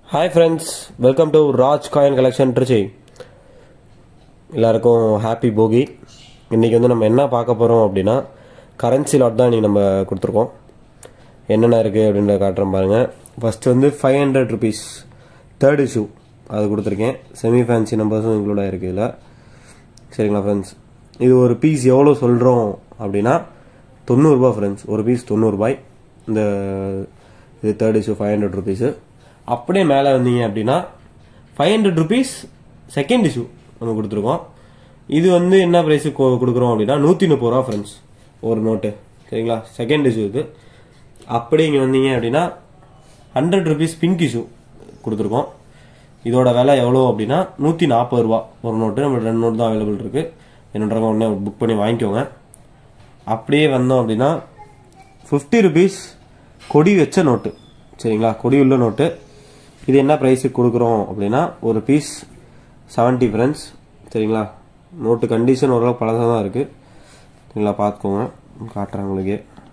hi friends welcome to Raj coin collection Trichy எல்லாருக்கும் happy போகி இன்றைக்கி வந்து நம்ம என்ன பார்க்க போகிறோம் அப்படின்னா கரன்சி லாட் தான் இன்றைக்கி நம்ம கொடுத்துருக்கோம் என்னென்ன இருக்குது அப்படின்றத காட்டுறோம் பாருங்கள் ஃபஸ்ட்டு வந்து five hundred rupees third issue அது கொடுத்துருக்கேன் செமி ஃபேன்சி நம்பர்ஸும் இன்க்ளூட் ஆகிருக்கு இதில் சரிங்களா ஃப்ரெண்ட்ஸ் இது ஒரு பீஸ் எவ்வளோ சொல்கிறோம் அப்படின்னா தொண்ணூறுரூபா ஃப்ரெண்ட்ஸ் ஒரு பீஸ் தொண்ணூறுபாய் இந்த இது third issue five hundred rupees அப்படியே மேலே வந்தீங்க அப்படின்னா five hundred rupees second issue நம்ம கொடுத்துருக்கோம் இது வந்து என்ன ப்ரைஸுக்கு கொடுக்குறோம் அப்படின்னா நூற்றி முப்பது ரூபா ஃப்ரெண்ட்ஸ் ஒரு நோட்டு சரிங்களா செகண்ட் இஷ்யூ இது அப்படியே இங்கே வந்தீங்க அப்படின்னா ஹண்ட்ரட் ருபீஸ் பிங்க் இஷ்யூ கொடுத்துருக்கோம் இதோட விலை எவ்வளோ அப்படின்னா நூற்றி நாற்பது ரூபா ஒரு நோட்டு நம்ம ரெண்டு நோட்டு தான் அவைலபிள் இருக்குது என்னன்றவங்க உடனே புக் பண்ணி வாங்கிக்கோங்க அப்படியே வந்தோம் அப்படின்னா ஃபிஃப்டி ருபீஸ் கொடி வச்ச நோட்டு சரிங்களா கொடி உள்ள நோட்டு இது என்ன ப்ரைஸுக்கு கொடுக்குறோம் அப்படின்னா ஒரு பீஸ் செவன்ட்டி ஃப்ரெண்ட்ஸ் சரிங்களா நோட்டு கண்டிஷன் ஓரளவு பழசாக தான் இருக்குது சரிங்களா பார்த்துக்கோங்க காட்டுறேன் உங்களுக்கு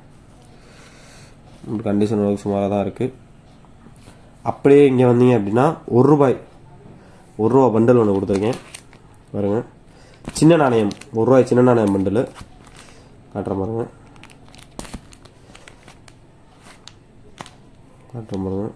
கண்டிஷன் ஓரளவுக்கு சுமாராக தான் இருக்குது அப்படியே இங்கே வந்தீங்க அப்படின்னா ஒரு ரூபாய் ஒரு ரூபா பண்டல் ஒன்று கொடுத்துருக்கேன் பாருங்க சின்ன நாணயம் ஒரு ரூபாய் சின்ன நாணயம் பண்டல் காட்டுறேன் பாருங்க காட்டுறேன் பாருங்க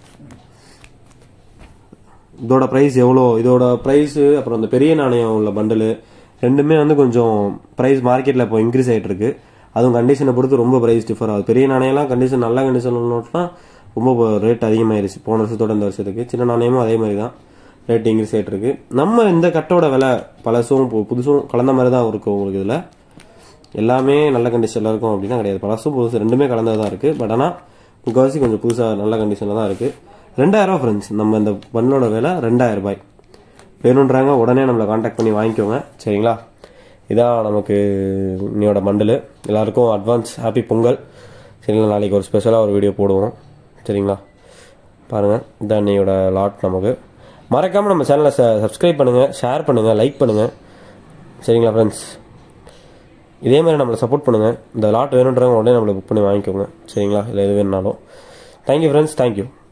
இதோட ப்ரைஸ் எவ்வளோ இதோட ப்ரைஸு அப்புறம் இந்த பெரிய நாணயம் உள்ள பண்டலு ரெண்டுமே வந்து கொஞ்சம் ப்ரைஸ் மார்க்கெட்டில் இப்போ இன்க்ரீஸ் ஆகிட்டு இருக்கு அதுவும் கண்டிஷனை பொறுத்து ரொம்ப ப்ரைஸ் டிஃபர் ஆகுது பெரிய நாணயம்லாம் கண்டிஷன் நல்ல கண்டிஷன் நோட்லாம் ரொம்ப ரேட் அதிகமாயிருச்சு போன வருஷத்தோட இந்த வருஷத்துக்கு சின்ன நாணயமும் அதே மாதிரி தான் ரேட் இன்க்ரீஸ் ஆகிட்டு இருக்கு நம்ம இந்த கட்டோட விலை பழசும் பு- புதுசும் கலந்த மாதிரி தான் இருக்கும் உங்களுக்கு இதில் எல்லாமே நல்ல கண்டிஷனில் இருக்கும் அப்படின்னா கிடையாது பழசும் புதுசு ரெண்டுமே கலந்தது தான் இருக்குது பட் ஆனால் முக்கால்வாசி கொஞ்சம் புதுசாக நல்ல கண்டிஷனில் தான் இருக்குது ரெண்டாயிரம் ஃப்ரெண்ட்ஸ் நம்ம இந்த பண்ணோட விலை ரெண்டாயிரம் ரூபாய் வேணுன்றாங்க உடனே நம்மளை காண்டாக்ட் பண்ணி வாங்கிக்கோங்க சரிங்களா இதான் நமக்கு இன்னையோட மண்டலு எல்லாருக்கும் அட்வான்ஸ் ஹாப்பி பொங்கல் சரிங்களா நாளைக்கு ஒரு ஸ்பெஷலாக ஒரு வீடியோ போடுவோம் சரிங்களா பாருங்கள் இதான் இன்னையோட லாட் நமக்கு மறக்காமல் நம்ம சேனலை ச சப்ஸ்கிரைப் பண்ணுங்கள் ஷேர் பண்ணுங்கள் லைக் பண்ணுங்கள் சரிங்களா ஃப்ரெண்ட்ஸ் இதே மாதிரி நம்மளை சப்போர்ட் பண்ணுங்கள் இந்த லாட் வேணுன்றவங்க உடனே நம்மளை புக் பண்ணி வாங்கிக்கோங்க சரிங்களா இல்லை எது வேணுனாலும் தேங்க்யூ ஃப்ரெண்ட்ஸ் தேங்க்யூ